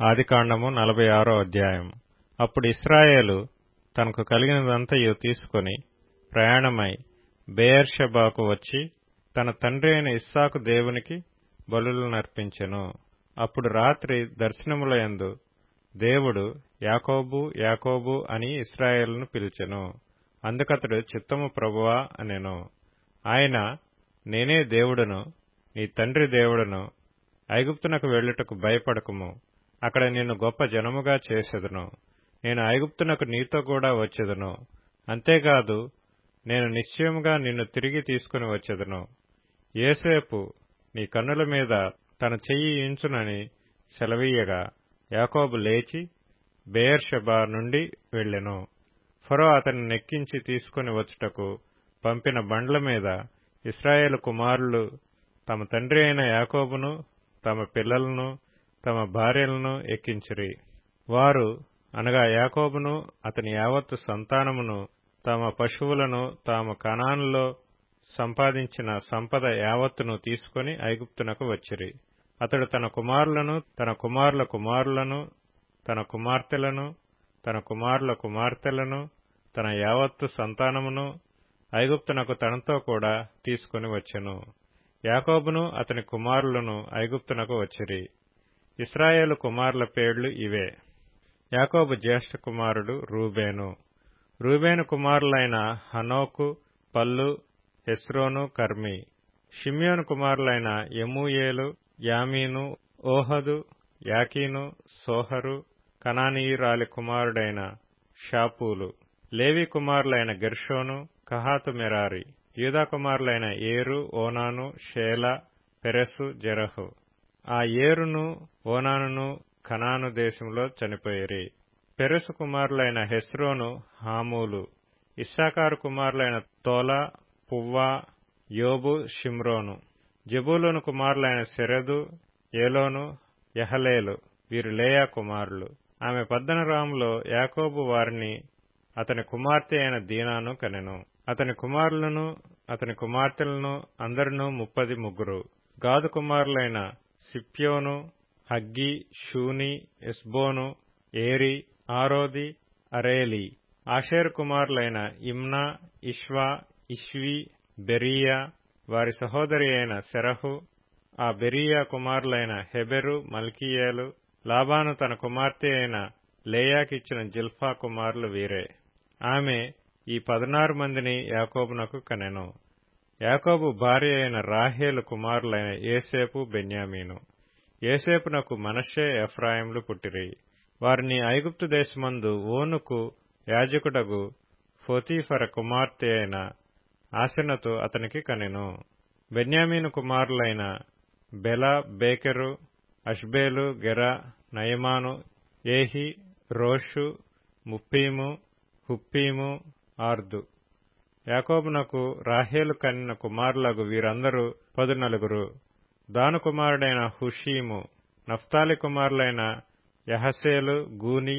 ఆదికాండము నలభై ఆరో అధ్యాయం అప్పుడు ఇస్రాయేలు తనకు కలిగినదంతయు తీసుకొని ప్రయాణమై బెయేర్షెబాకు వచ్చి తన తండ్రి అయిన ఇస్సాకు దేవునికి బలులనర్పించెను అప్పుడు రాత్రి దర్శనములయందు దేవుడు యాకోబు యాకోబు అని ఇస్రాయేలును పిలిచెను అందుకతడు చిత్తము ప్రభువా అనెను ఆయన నేనే దేవుడను నీ తండ్రి దేవుడను ఐగుప్తునకు వెళ్ళుటకు భయపడకుము అక్కడ నిన్ను గొప్ప జనముగా చేసెదను నేను ఐగుప్తునకు నీతో కూడా వచ్చెదను అంతేకాదు నేను నిశ్చయముగా నిన్ను తిరిగి తీసుకుని వచ్చెదను ఏసేపు నీ కన్నుల మీద తన చెయ్యి ఇంచునని సెలవీయగా యాకోబు లేచి బెయేర్షెబా నుండి వెళ్ళెను ఫరో అతన్ని నెక్కించి తీసుకుని వచ్చుటకు పంపిన బండ్ల మీద ఇస్రాయేలు కుమారులు తమ తండ్రి అయిన యాకోబును తమ పిల్లలను తమ భార్యలను ఎక్కించిరి వారు అనగా యాకోబును అతని యావత్తు సంతానమును తమ పశువులను తాము కణానులో సంపాదించిన సంపద యావత్తును తీసుకుని ఐగుప్తునకు వచ్చిరి అతడు తన కుమారులను తన కుమారుల కుమారులను తన కుమార్తెలను తన కుమారుల కుమార్తెలను తన యావత్తు సంతానమును ఐగుప్తునకు తనతో కూడా తీసుకుని వచ్చెను యాకోబును అతని కుమారులను ఐగుప్తునకు వచ్చిరి ఇస్రాయేలు కుమారుల పేర్లు ఇవే యాకోబు జ్యేష్ఠ కుమారుడు రూబేను రూబేను కుమారులైన హనోకు పల్లు హెస్రోను కర్మి షిమ్యోను కుమారులైన యమూయేలు యామీను ఓహదు యాకీను సోహరు కనానీయురాలి కుమారుడైన షాపూలు లేవి కుమారులైన గెర్షోను కహాతు మెరారి యూదా కుమారులైన ఏరు ఓనాను షేల పెరెసు జెరహు ఆ ఏరును ఓనానును కనాను దేశంలో చనిపోయిరి పెరెసు కుమారులైన హెస్రోను హామూలు ఇస్సాకారు కుమారులైన తోల పువ్వా యోబు షిమ్రోను జబూలోను కుమారులైన శరదు ఏలోను యహలేలు వీరు లేయా కుమారులు ఆమె పద్దనరాములో యాకోబు వారిని అతని కుమార్తె అయిన దీనాను కనెను అతని కుమారులను అతని కుమార్తెలను అందరినూ ముప్పది ముగ్గురు గాదు కుమారులైన సిప్యోను huggy షూని Ezbon Eri Arodi Areli Asher కుమారులైన ఇమ్నా ఇష్వా ఇష్వి బెరియా వారి సహోదరి అయిన సెరహు ఆ బెరియా కుమారులైన హెబెరు మల్కియేలు లాబాను తన కుమార్తె అయిన లేయాకిచ్చిన జిల్ఫా కుమారులు వీరే ఆమె ఈ పదనారు మందిని యాకోబునకు కనెను యాకోబు భార్య అయిన రాహేలు కుమారులైన ఏసేపు బెన్యామీను ఏసేపునకు మనషే ఎఫ్రాయింలు పుట్టిరి వారిని ఐగుప్తు దేశమందు ఓనుకు యాజకుడగు ఫోతీఫర కుమార్తె అయిన ఆసెనతో అతనికి కనెను బెన్యామీను కుమారులైన బెల బేకెరు అష్బేలు గెర నయమాను ఏహి రోషు ముప్పీము హుప్పీము ఆర్దు యాకోబునకు రాహేలు కనిన కుమారులకు వీరందరూ పదునలుగురు దాను కుమారుడైన హుషీము నఫ్తాలి కుమారులైన యహసేలు గూని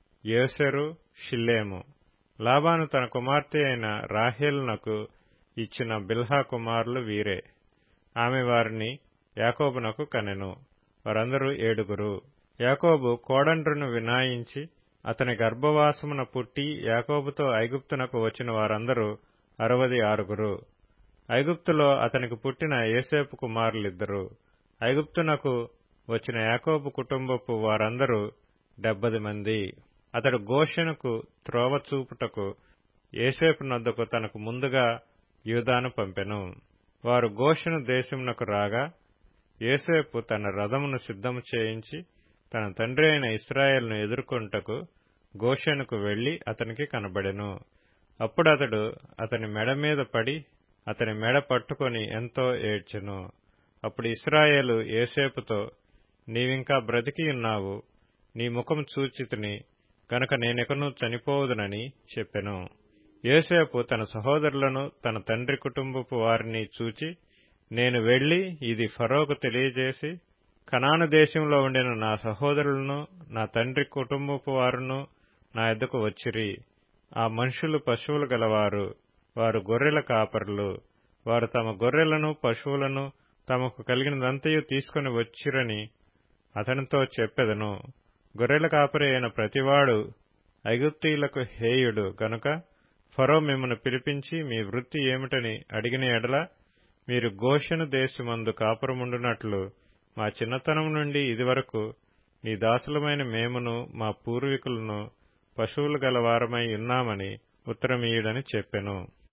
యోసెరు షిల్లేము లాబాను తన కుమార్తె అయిన రాహేలునకు ఇచ్చిన బిల్హా కుమారులు వీరే ఆమె వారిని యాకోబునకు కనెను వారందరూ ఏడుగురు యాకోబు కోడండ్రును వినాయించి అతని గర్భవాసమున పుట్టి యాకోబుతో ఐగుప్తునకు వచ్చిన వారందరూ అరవది ఆరుగురు ఐగుప్తులో అతనికి పుట్టిన ఏసేపు కుమారులిద్దరు ఐగుప్తునకు వచ్చిన యాకోబు కుటుంబపు వారందరూ డెబ్బది మంది అతడు గోషెనుకు త్రోవ చూపుటకు ఏసేపు నద్దకు తనకు ముందుగా యూదాను పంపెను వారు గోషెను దేశమునకు రాగా ఏసేపు తన రథమును సిద్ధము చేయించి తన తండ్రి అయిన ఇస్రాయేల్ను ఎదుర్కొంటకు గోషెనుకు వెళ్లి అతనికి కనబడెను అప్పుడు అతడు అతని మెడ మీద పడి అతని మెడ పట్టుకొని ఎంతో ఏడ్చెను అప్పుడు ఇస్రాయేలు ఏసేపుతో నీవింకా బ్రతికి ఉన్నావు నీ ముఖం చూచితిని గనక నేనెకను చనిపోవుదునని చెప్పెను ఏసేపు తన సహోదరులను తన తండ్రి కుటుంబపు వారిని చూచి నేను వెళ్లి ఇది ఫరోకు తెలియజేసి కనాను దేశంలో ఉండిన నా సహోదరులను నా తండ్రి కుటుంబపు వారును నా ఎద్దకు వచ్చిరి ఆ మనుషులు పశువులు గలవారు వారు గొర్రెల కాపరులు వారు తమ గొర్రెలను పశువులను తమకు కలిగినదంతయు తీసుకుని వచ్చిరని అతనితో చెప్పెదను గొర్రెల కాపరి అయిన ప్రతివాడు ఐగుప్తీయులకు హేయుడు గనుక ఫరో మిమ్మను పిలిపించి మీ వృత్తి ఏమిటని అడిగిన ఎడల మీరు గోషెను దేశమందు కాపురముండునట్లు మా చిన్నతనం నుండి ఇదివరకు నీ దాసులమైన మేమును మా పూర్వీకులను పశువులు గలవారమై ఉన్నామని ఉత్తరమీయుడని చెప్పెను